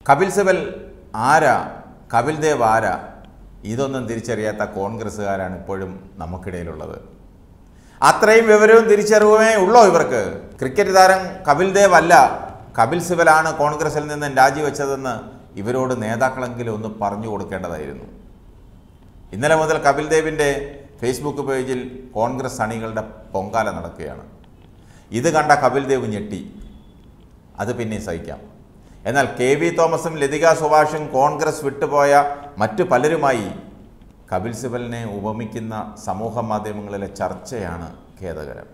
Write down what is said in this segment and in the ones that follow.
കപിൽ സിബൽ ആരാ കപിൽ ദേവ് ആരാ ഇതൊന്നും തിരിച്ചറിയാത്ത കോൺഗ്രസ്സുകാരാണ് ഇപ്പോഴും നമുക്കിടയിലുള്ളത് അത്രയും വിവരവും തിരിച്ചറിവുമേ ഉള്ളോ ഇവർക്ക് ക്രിക്കറ്റ് താരം കപിൽ ദേവ് അല്ല കപിൽ സിബലാണ് കോൺഗ്രസിൽ നിന്നും രാജിവെച്ചതെന്ന് ഇവരോട് നേതാക്കളെങ്കിലും ഒന്ന് പറഞ്ഞു കൊടുക്കേണ്ടതായിരുന്നു ഇന്നലെ മുതൽ കപിൽ ദേവിൻ്റെ ഫേസ്ബുക്ക് പേജിൽ കോൺഗ്രസ് അണികളുടെ പൊങ്കാല നടക്കുകയാണ് ഇത് കണ്ട കപിൽ ദേവ് ഞെട്ടി അത് പിന്നെ സഹിക്കാം എന്നാൽ കെ വി തോമസും ലതിക സുഭാഷും കോൺഗ്രസ് വിട്ടുപോയ മറ്റു പലരുമായി കപിൽ സിബലിനെ ഉപമിക്കുന്ന സമൂഹ മാധ്യമങ്ങളിലെ ചർച്ചയാണ് ഖേദകരം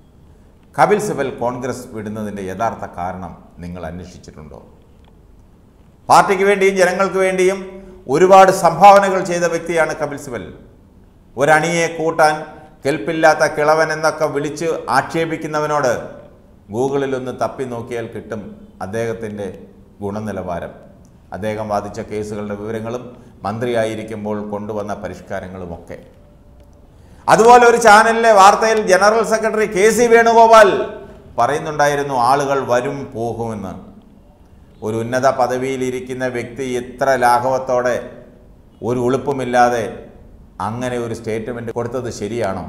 കപിൽ സിബൽ കോൺഗ്രസ് വിടുന്നതിൻ്റെ യഥാർത്ഥ കാരണം നിങ്ങൾ അന്വേഷിച്ചിട്ടുണ്ടോ പാർട്ടിക്ക് വേണ്ടിയും ജനങ്ങൾക്ക് വേണ്ടിയും ഒരുപാട് സംഭാവനകൾ ചെയ്ത വ്യക്തിയാണ് കപിൽ സിബൽ ഒരണിയെ കൂട്ടാൻ കെൽപ്പില്ലാത്ത കിളവൻ എന്നൊക്കെ വിളിച്ച് ആക്ഷേപിക്കുന്നവനോട് ഗൂഗിളിൽ ഒന്ന് തപ്പി നോക്കിയാൽ കിട്ടും അദ്ദേഹത്തിൻ്റെ ഗുണനിലവാരം അദ്ദേഹം വാദിച്ച കേസുകളുടെ വിവരങ്ങളും മന്ത്രിയായിരിക്കുമ്പോൾ കൊണ്ടുവന്ന പരിഷ്കാരങ്ങളുമൊക്കെ അതുപോലെ ഒരു ചാനലിലെ വാർത്തയിൽ general secretary K C Venugopal പറയുന്നുണ്ടായിരുന്നു ആളുകൾ വരും പോകുമെന്ന് ഒരു ഉന്നത പദവിയിലിരിക്കുന്ന വ്യക്തി ഇത്ര ലാഘവത്തോടെ ഒരു ഉളുപ്പുമില്ലാതെ അങ്ങനെ ഒരു സ്റ്റേറ്റ്മെൻറ്റ് കൊടുത്തത് ശരിയാണോ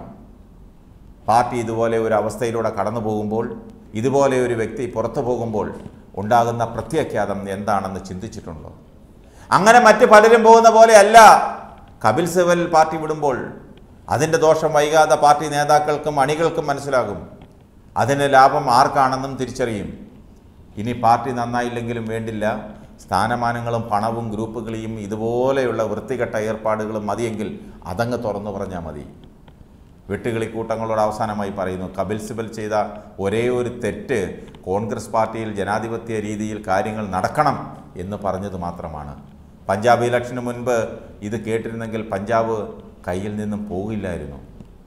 പാർട്ടി ഇതുപോലെ ഒരു അവസ്ഥയിലൂടെ കടന്നു പോകുമ്പോൾ ഇതുപോലെ ഒരു വ്യക്തി പുറത്തു പോകുമ്പോൾ ഉണ്ടാകുന്ന പ്രത്യാഘാതം എന്താണെന്ന് ചിന്തിച്ചിട്ടുണ്ടോ അങ്ങനെ മറ്റ് പലരും പോകുന്ന പോലെയല്ല കപിൽ സിബൽ പാർട്ടി വിടുമ്പോൾ അതിൻ്റെ ദോഷം വൈകാതെ പാർട്ടി നേതാക്കൾക്കും അണികൾക്കും മനസ്സിലാകും അതിൻ്റെ ലാഭം ആർക്കാണെന്നും തിരിച്ചറിയും ഇനി പാർട്ടി നന്നായില്ലെങ്കിലും വേണ്ടില്ല സ്ഥാനമാനങ്ങളും പണവും ഗ്രൂപ്പുകളെയും ഇതുപോലെയുള്ള വൃത്തികെട്ട ഏർപ്പാടുകളും മതിയെങ്കിൽ അതങ്ങ് തുറന്നു പറഞ്ഞാൽ മതി വെട്ടുകിളിക്കൂട്ടങ്ങളോട് അവസാനമായി പറയുന്നു കപിൽ സിബൽ ചെയ്ത ഒരേ ഒരു തെറ്റ് കോൺഗ്രസ് പാർട്ടിയിൽ ജനാധിപത്യ രീതിയിൽ കാര്യങ്ങൾ നടക്കണം എന്ന് പറഞ്ഞത് മാത്രമാണ് പഞ്ചാബ് ഇലക്ഷന് മുൻപ് ഇത് കേട്ടിരുന്നെങ്കിൽ പഞ്ചാബ് കയ്യിൽ നിന്നും പോകില്ലായിരുന്നു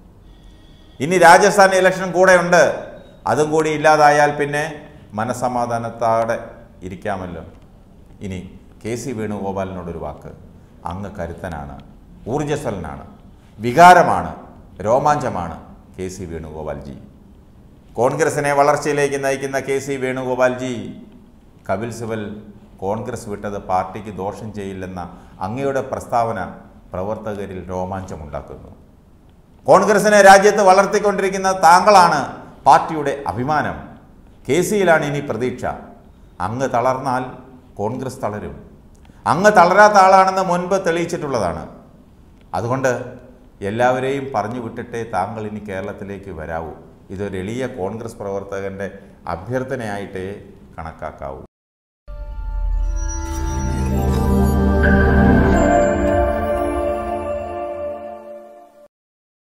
ഇനി രാജസ്ഥാൻ ഇലക്ഷൻ കൂടെ ഉണ്ട് അതും കൂടി ഇല്ലാതായാൽ പിന്നെ മനസമാധാനത്തോടെ ഇരിക്കാമല്ലോ ഇനി കെ സി വേണുഗോപാലിനോടൊരു വാക്ക് അങ്ങ് കരുത്തനാണ് ഊർജ്ജസ്വലനാണ് വികാരമാണ് രോമാഞ്ചമാണ് കെ സി വേണുഗോപാൽജി കോൺഗ്രസിനെ വളർച്ചയിലേക്ക് നയിക്കുന്ന കെ സി വേണുഗോപാൽജി കപിൽ സിബൽ കോൺഗ്രസ് വിട്ടത് പാർട്ടിക്ക് ദോഷം ചെയ്യില്ലെന്ന അങ്ങയുടെ പ്രസ്താവന പ്രവർത്തകരിൽ രോമാഞ്ചമുണ്ടാക്കുന്നു കോൺഗ്രസിനെ രാജ്യത്ത് വളർത്തിക്കൊണ്ടിരിക്കുന്ന താങ്കളാണ് പാർട്ടിയുടെ അഭിമാനം കെ സിയിലാണ് ഇനി പ്രതീക്ഷ അങ്ങ് തളർന്നാൽ കോൺഗ്രസ് തളരും അങ്ങ് തളരാത്ത ആളാണെന്ന് മുൻപ് തെളിയിച്ചിട്ടുള്ളതാണ് അതുകൊണ്ട് എല്ലാവരെയും പറഞ്ഞു വിട്ടിട്ടേ താങ്കൾ ഇനി കേരളത്തിലേക്ക് വരാവൂ ഇതൊരു എളിയ കോൺഗ്രസ് പ്രവർത്തകൻ്റെ അഭ്യർത്ഥനയായിട്ടേ കണക്കാക്കാവൂ